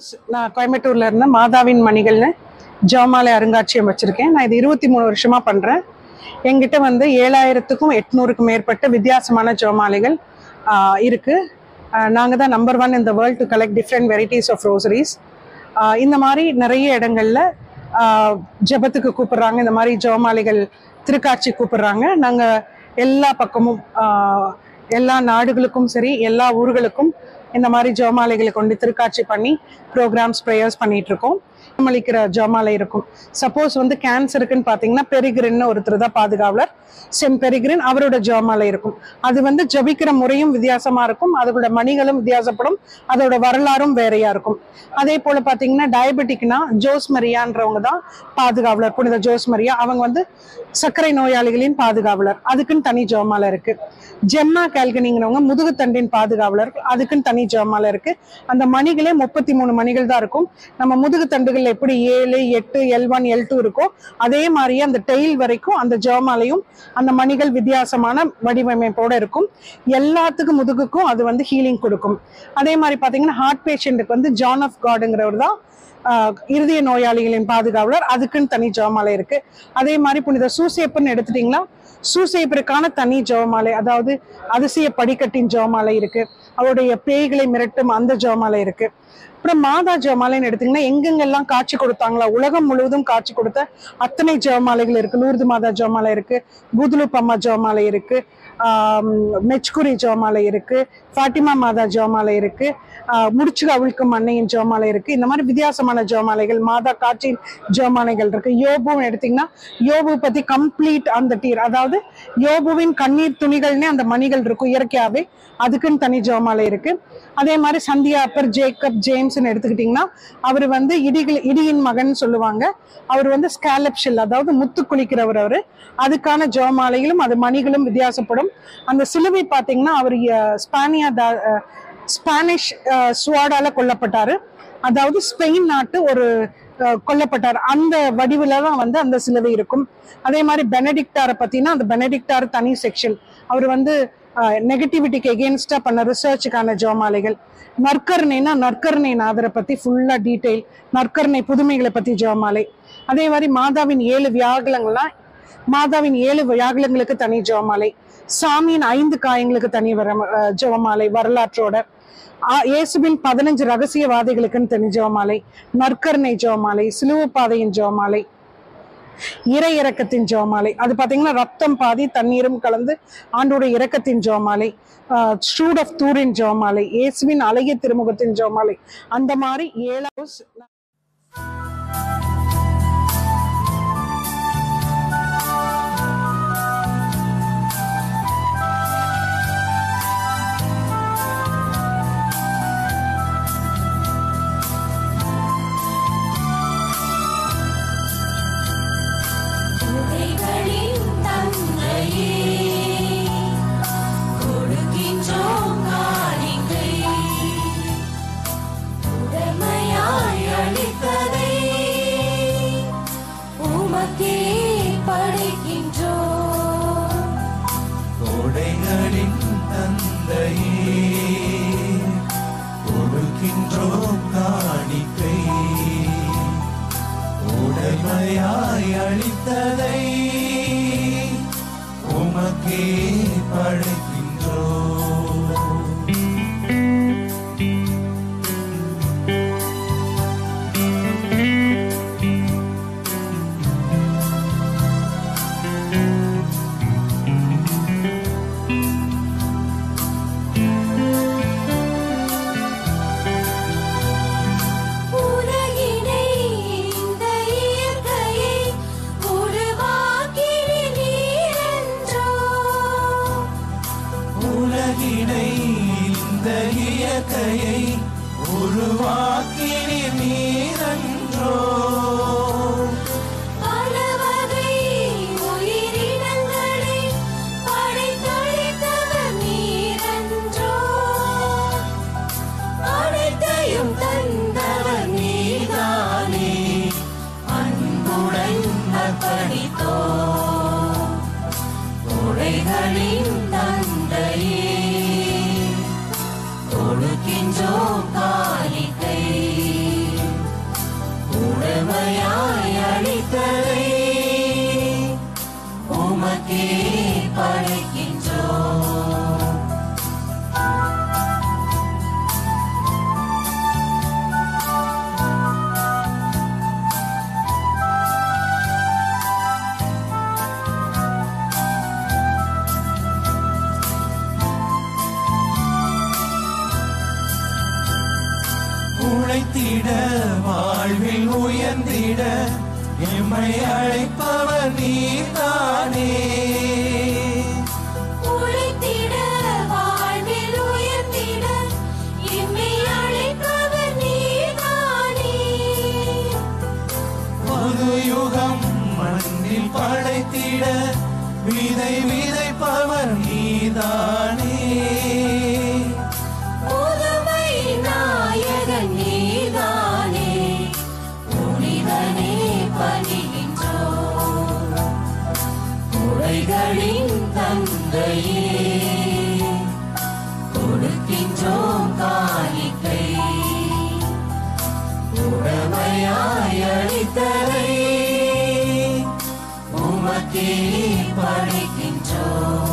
நான் கோயம்புத்தூர்ல இருந்த மாதாவின் மணிகள்னு ஜெவமாலை அருங்காட்சியகம் வச்சிருக்கேன் நான் இது இருபத்தி மூணு வருஷமா பண்றேன் என்கிட்ட வந்து ஏழாயிரத்துக்கும் எட்நூறுக்கும் மேற்பட்ட வித்தியாசமான ஜெவமாலைகள் ஆஹ், இருக்கு ஆஹ், நாங்க தான் நம்பர் ஒன் இந்த world to collect different varieties of rosaries இந்த மாதிரி நிறைய இடங்கள்ல ஆஹ், ஜெபத்துக்கு கூப்பிடுறாங்க இந்த மாதிரி ஜெவமாலைகள் திருக்காட்சி கூப்பிடுறாங்க நாங்க எல்லா பக்கமும் ஆஹ், எல்லா நாடுகளுக்கும் சரி எல்லா ஊர்களுக்கும் இந்த மாதிரி ஜெபமாலைகளை கொண்டு திருக்காட்சி பண்ணி ப்ரோக்ராம்ஸ் ப்ரேயர்ஸ் பண்ணிட்டு இருக்கோம் அளிக்கிற ஜெபமாலை இருக்கும் சப்போஸ் வந்து கேன்சருக்குன்னு பார்த்தீங்கன்னா பெரிகிரின்னு ஒருத்தர் தான் பாதுகாவலர் சென் பெரிகிரின் அவரோட ஜெபமாலை இருக்கும் அது வந்து ஜபிக்கிற முறையும் வித்தியாசமா இருக்கும் அதோட மணிகளும் வித்தியாசப்படும் அதோட வரலாறும் வேறையா இருக்கும் அதே போல பார்த்தீங்கன்னா டயபெட்டிக்னா ஜோஸ் மரியான்றவங்க தான் பாதுகாவலர் புனித ஜோஸ் மரியா அவங்க வந்து சர்க்கரை நோயாளிகளின் பாதுகாவலர் அதுக்குன்னு தனி ஜெபமாலை இருக்கு ஜெம்மா கேல்கனிங்கிறவங்க முதுகுத்தண்டின் பாதுகாவலர் அதுக்குன்னு தனி ஜெபமாலை இருக்கு அந்த மணிகளே முப்பத்தி மூணு மணிகள் தான் இருக்கும் நம்ம முதுகு தண்டுகள் எப்படி ஏழு எட்டு எல் ஒன் எல் டூ இருக்கோ அதே மாதிரியே அந்த டெயில் வரைக்கும் அந்த ஜெபமாலையும் அந்த மணிகள் வித்தியாசமான வடிவமைப்போட இருக்கும் எல்லாத்துக்கும் முதுகுக்கும் அது வந்து ஹீலிங் கொடுக்கும் அதே மாதிரி பாத்தீங்கன்னா ஹார்ட் பேஷண்ட்டுக்கு வந்து ஜான் ஆஃப் காடுங்கிறவர் தான் ஆஹ், இருதய நோயாளிகளின் பாதுகாவலர் அதுக்குன்னு தனி ஜெபமாலை இருக்கு அதே மாதிரி புனித சூசேப்புன்னு எடுத்துட்டீங்கன்னா சூசேப்பருக்கான தனி ஜெபமாலை அதாவது அதிசய படிக்கட்டின் ஜெபமாலை இருக்கு அவருடைய பேய்களை மிரட்டும் அந்த ஜெபமாலை இருக்கு அப்புறம் மாதா ஜெபமாலைன்னு எடுத்தீங்கன்னா எங்கெங்கெல்லாம் காட்சி கொடுத்தாங்களா உலகம் முழுவதும் காட்சி கொடுத்த அத்தனை ஜெபமாலைகள் இருக்கு லூர்து மாதா ஜெபமாலை இருக்கு குதுலுப் அம்மா ஜெபமாலை இருக்கு ஆம், மெச்குரி ஜெபமாலை இருக்கு ஃபாட்டிமா மாதா ஜெபமாலை இருக்கு ஆஹ், முடிச்சு அவிழ்க்கும் அன்னையின் ஜெபமாலை இருக்கு இந்த மாதிரி வித்தியாசமான ஜெபமாலைகள் மாதா காட்சியின் ஜெபமாலைகள் இருக்கு யோபுன்னு எடுத்தீங்கன்னா யோபு பத்தி கம்ப்ளீட் அந்த டீர் அதாவது யோபுவின் கண்ணீர் துணிகள்னே அந்த மணிகள் இருக்கும் இயற்கையாவே அதுக்குன்னு தனி ஜெபமாலை இருக்கு அதே மாதிரி சந்தியா அப்பர் ஜேக்கப் ஜேம்ஸ்னு எடுத்துக்கிட்டிங்கன்னா அவர் வந்து இடிகள் இடியின் மகன் சொல்லுவாங்க அவர் வந்து ஸ்காலப் ஷில் அதாவது முத்து குளிக்கிறவர் அவரு அதுக்கான ஜெபமாலைகளும் அது மணிகளும் வித்தியாசப்படும் அந்த சிலுவை பார்த்தீங்கன்னா அவர் அஹ், ஸ்பானியா தா- அஹ், ஸ்பானிஷ் அஹ், ஸ்வாடால கொல்லப்பட்டாரு அதாவது ஸ்பெயின் நாட்டு ஒரு அஹ், கொல்லப்பட்டார் அந்த வடிவில் தான் வந்து அந்த சிலுவை இருக்கும் அதே மாதிரி பெனடிக்டாரை பார்த்தீங்கன்னா அந்த பெனடிக்டார் தனி செக்ஷன் அவர் வந்து நெகட்டிவிட்டிக்கு எகெயின்ஸ்டா பண்ண ரிசர்ச்சுக்கான ஜெபமாலைகள் நற்கருணைனா நற்கருணை நாதரை பத்தி ஃபுல்லா டீடைல் நற்கருணை புதுமைகளை பத்தி ஜெபமாலை அதே மாதிரி மாதாவின் ஏழு வியாகுலங்கள்லாம் மாதாவின் ஏழு வியாகுலங்களுக்கு தனி ஜெபமாலை சாமியின் ஐந்து காயங்களுக்கு தனி வர அஹ், ஜெபமாலை வரலாற்றோட ஆ- இயேசுவின் பதினஞ்சு ரகசியவாதிகளுக்குன்னு தனி ஜெபமாலை நற்கருணை ஜெபமாலை சிலுவப்பாதையின் ஜெபமாலை இறை இறக்கத்தின் ஜெபமாலை அது பாத்தீங்கன்னா ரத்தம் பாதி தண்ணீரும் கலந்து ஆண்டோட இரக்கத்தின் ஜெபமாலை ஷூட் ஆஃப் தூரின் ஜெபமாலை இயேசுவின் அழகிய திருமுகத்தின் ஜெபமாலை அந்த மாதிரி ஏழாவது உதைகளின் தந்தையே கொடுக்கின்றோம் காணிக்கை உடமையாய் அளித்ததை உமக்கே படைக்கின்றோம் கோடைகளின் தந்தையே கொடுக்கின்றோம் காணிக்கை உடைமையாய் அளித்ததை உமக்கே படைக்கின்றோம் உலகினை இந்த இயற்கையை உருவாக்கின நீரன்றோ உலகினை இந்த இயற்கையை உருவாக்கினி நீரன்றோ பல வகை உயிரினங்களை படைத்தளித்தவர் நீரன்றோ அனைத்தையும் தந்தவர் நீதானே அன்புடன் அர்ப்பணித்தோ கொடைகளின் தந்தையே கொடுக்கின்றோம் காணிக்கை உழைத்திட வாழ்வில் உயர்ந்திட எம்மை அழைப்பவர் நீதானே உழைத்திட வாழ்வில் உயர்ந்திட எம்மை அழைப்பவர் நீதானே புது யுகம் மண்ணில் படைத்திட விதை விதைப்பவர் நீதானே புதுமை நாயகன் நீதானே புனிதனே பணிகின்றோம் உடைகளின் தந்தையே கொடுக்கின்றோம் காணிக்கை உடமையாய் அளித்தலை உமக்கே படைக்கின்றோம்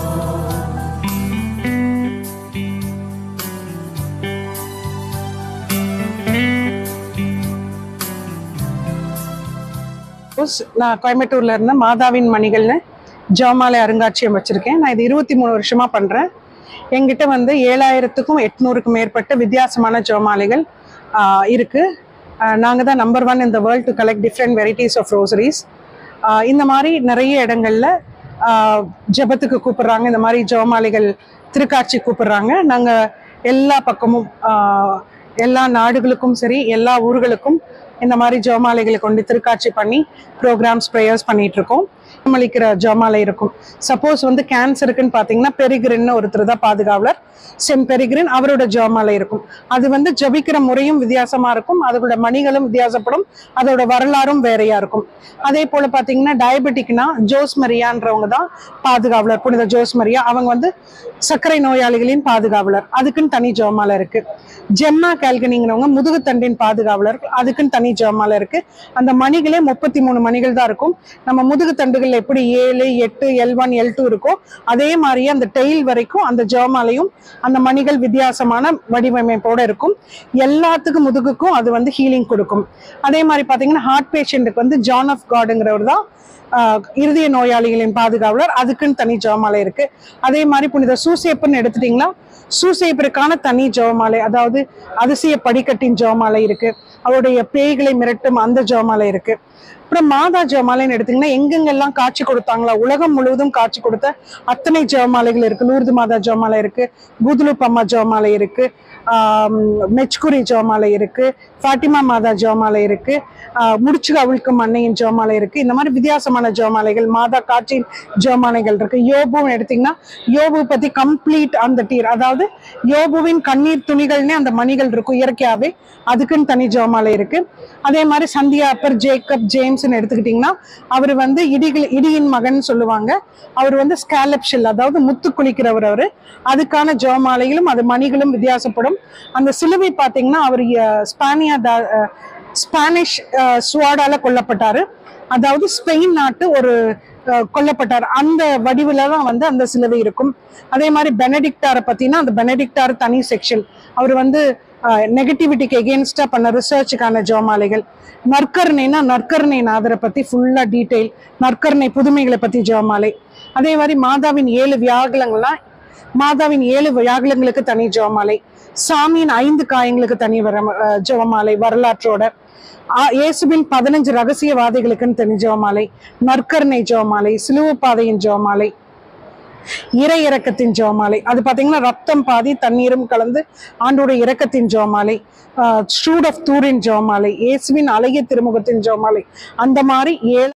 சப்போஸ் நான் கோயம்புத்தூர்ல இருந்த மாதாவின் மணிகள்னு ஜோமாலை அருங்காட்சியம் வச்சிருக்கேன் நான் இது இருபத்தி மூணு வருஷமா பண்றேன் என்கிட்ட வந்து ஏழாயிரத்துக்கும் எட்நூறுக்கும் மேற்பட்ட வித்தியாசமான ஜோமாலைகள் ஆஹ், இருக்கு ஆஹ், நாங்க தான் நம்பர் ஒன் இந்த world to collect different varieties of rosaries இந்த மாதிரி நிறைய இடங்கள்ல ஆஹ், ஜெபத்துக்கு கூப்பிடுறாங்க இந்த மாதிரி ஜோமாலைகள் திருக்காட்சி கூப்பிடுறாங்க நாங்க எல்லா பக்கமும் ஆஹ், எல்லா நாடுகளுக்கும் சரி எல்லா ஊர்களுக்கும் இந்த மாதிரி ஜோமாலைகளை கொண்டு திருக்காட்சி பண்ணி ப்ரோக்ராம்ஸ் ப்ரேயர்ஸ் பண்ணிட்டு இருக்கோம் அளிக்கிற ஜோமாலை இருக்கும் சப்போஸ் வந்து கேன்சருக்குன்னு பார்த்தீங்கன்னா பெரிகிரின்னு ஒருத்தர் தான் பாதுகாவலர் சென் பெரிகிரின் அவரோட ஜோமாலை இருக்கும் அது வந்து ஜபிக்கிற முறையும் வித்தியாசமா இருக்கும் அதோட மணிகளும் வித்தியாசப்படும் அதோட வரலாறும் வேறையா இருக்கும் அதே போல பார்த்தீங்கன்னா டயபெட்டிக்னா ஜோஸ் மரியான்றவங்க தான் பாதுகாவலர் புனித ஜோஸ் மரியா அவங்க வந்து சர்க்கரை நோயாளிகளின் பாதுகாவலர் அதுக்குன்னு தனி ஜோமாலை இருக்கு ஜெம்மா கேல்கனிங்கிறவங்க முதுகுத்தண்டின் பாதுகாவலர் அதுக்குன்னு தனி ஜோமாலை இருக்கு அந்த மணிகளே முப்பத்தி மூணு மணிகள் தான் இருக்கும் நம்ம முதுகு தண்டுகள் எப்படி ஏழு எட்டு எல் ஒன் எல் டூ இருக்கோ அதே மாதிரியே அந்த டெயில் வரைக்கும் அந்த ஜோமாலையும் அந்த மணிகள் வித்தியாசமான வடிவமைப்போட இருக்கும் எல்லாத்துக்கும் முதுகுக்கும் அது வந்து ஹீலிங் கொடுக்கும் அதே மாதிரி பார்த்தீங்கன்னா ஹார்ட் பேஷண்ட்டுக்கு வந்து ஜான் ஆஃப் காடுங்கிறவர் தான் ஆஹ், இருதய நோயாளிகளின் பாதுகாவலர் அதுக்குன்னு தனி ஜெபமாலை இருக்கு அதே மாதிரி புனித சூசேப்புன்னு எடுத்துட்டீங்கன்னா சூசேப்பருக்கான தனி ஜெபமாலை அதாவது அதிசய படிக்கட்டின் ஜெபமாலை இருக்கு அவருடைய பேய்களை மிரட்டும் அந்த ஜெபமாலை இருக்கு அப்புறம் மாதா ஜெபமாலைன்னு எடுத்தீங்கன்னா எங்கெங்கெல்லாம் காட்சி கொடுத்தாங்களா உலகம் முழுவதும் காட்சி கொடுத்த அத்தனை ஜெபமாலைகள் இருக்கு லூர்து மாதா ஜெபமாலை இருக்கு குதுலுப் அம்மா ஜெபமாலை இருக்கு ஆம், மெச்குரி ஜெபமாலை இருக்கு ஃபாட்டிமா மாதா ஜெபமாலை இருக்கு ஆஹ், முடிச்சு அவிழ்க்கும் அன்னையின் ஜெபமாலை இருக்கு இந்த மாதிரி வித்தியாசமான ஜெபமாலைகள் மாதா காட்சியின் ஜெபமாலைகள் இருக்கு யோபுன்னு எடுத்தீங்கன்னா யோபு பத்தி கம்ப்ளீட் அந்த டீர் அதாவது யோபுவின் கண்ணீர் துணிகள்னே அந்த மணிகள் இருக்கும் இயற்கையாவே அதுக்குன்னு தனி ஜெபமாலை இருக்கு அதே மாதிரி சந்தியா அப்பர் ஜேக்கப் ஜேம்ஸ்னு எடுத்துக்கிட்டிங்கன்னா அவர் வந்து இடிகள் இடியின் மகன் சொல்லுவாங்க அவர் வந்து ஸ்காலப் ஷில் அதாவது முத்து குளிக்கிறவர் அவர் அதுக்கான ஜெபமாலைகளும் அது மணிகளும் வித்தியாசப்படும் அந்த சிலுவை பார்த்தீங்கன்னா அவர் அஹ், ஸ்பானியா தா- அஹ், ஸ்பானிஷ் அஹ், ஸ்வாடால கொல்லப்பட்டாரு அதாவது ஸ்பெயின் நாட்டு ஒரு அஹ், கொல்லப்பட்டார் அந்த வடிவில் தான் வந்து அந்த சிலுவை இருக்கும் அதே மாதிரி பெனடிக்டாரை பார்த்தீங்கன்னா அந்த பெனடிக்டார் தனி செக்ஷன் அவர் வந்து நெகட்டிவிட்டிக்கு எகேன்ஸ்டா பண்ண ரிசர்ச்சுக்கான ஜோமாலைகள் நற்கருணைனா நற்கருணை நாதரை பத்தி ஃபுல்லா டீடைல் நற்கருணை புதுமைகளை பத்தி ஜோமாலை அதே மாதிரி மாதாவின் ஏழு வியாகுலங்கள்லாம் மாதாவின் ஏழு வியாகுலங்களுக்கு தனி ஜோமாலை சாமியின் ஐந்து காயங்களுக்கு தனி வர அஹ், ஜெபமாலை வரலாற்றோட ஆ- இயேசுவின் பதினஞ்சு ரகசியவாதிகளுக்குன்னு தனி ஜெபமாலை நற்கருணை ஜெபமாலை சிலுவப்பாதையின் ஜெபமாலை இறை இறக்கத்தின் ஜெபமாலை அது பாத்தீங்கன்னா ரத்தம் பாதி தண்ணீரும் கலந்து ஆண்டோட இரக்கத்தின் ஜெபமாலை ஷூட் ஆஃப் தூரின் ஜெபமாலை இயேசுவின் அழகிய திருமுகத்தின் ஜெபமாலை அந்த மாதிரி ஏழு